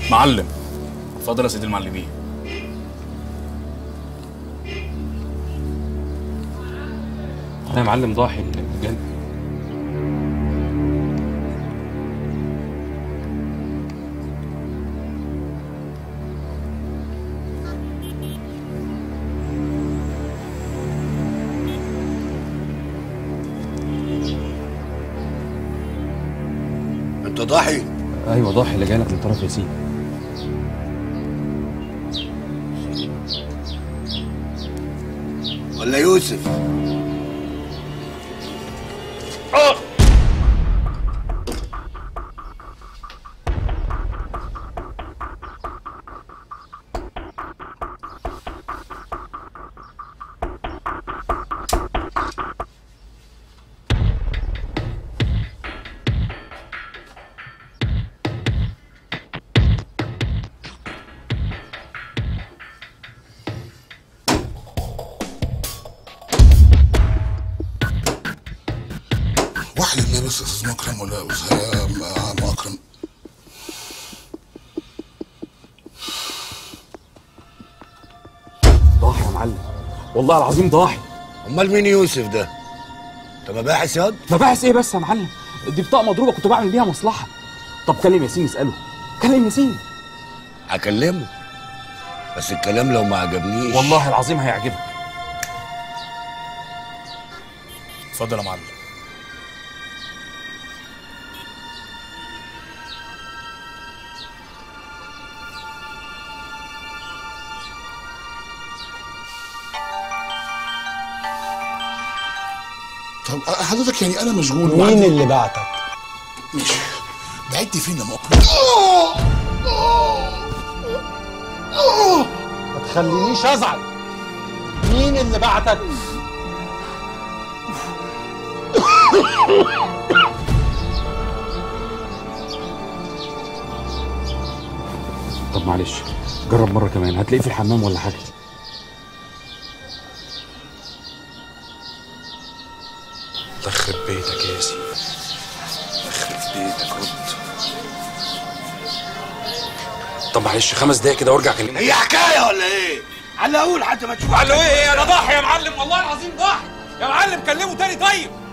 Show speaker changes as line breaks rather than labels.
معلم اتفضل يا سيدي المعلمين
انا يا معلم ضاحي من الجن
انت ضاحي
ايوه ضاحي اللي جاي لك من طرف ياسين
ولا يوسف
وحي الله بس يا استاذ مكرم ولا يا أستاذ- يا عم اكرم
ضاحي يا معلم والله العظيم ضاحي
امال مين يوسف ده انت مباحث ياض
مباحث ايه بس يا معلم دي بطاقه مضروبه كنت بعمل بيها مصلحه طب كلم ياسين اساله كلم ياسين
هكلمه بس الكلام لو ما عجبنيش
والله العظيم هيعجبك
اتفضل يا معلم
طب حضرتك يعني انا مشغول
مين
وعندي-
اللي بعتك؟
ماشي بعدت فين يا مكرم
ما تخلينيش ازعل مين اللي بعتك؟
طب معلش جرب مره كمان هتلاقيه في الحمام ولا حاجه
الله يخرب بيتك يا ياسين يخرب بيتك رد
طب معلش خمس دقايق كده وارجع اكلمك
هي حكايه ولا ايه على اقول حتى ما تشوف
قال له ايه ايه انا ضاحي يا معلم والله العظيم ضاحي يا معلم كلمه تاني طيب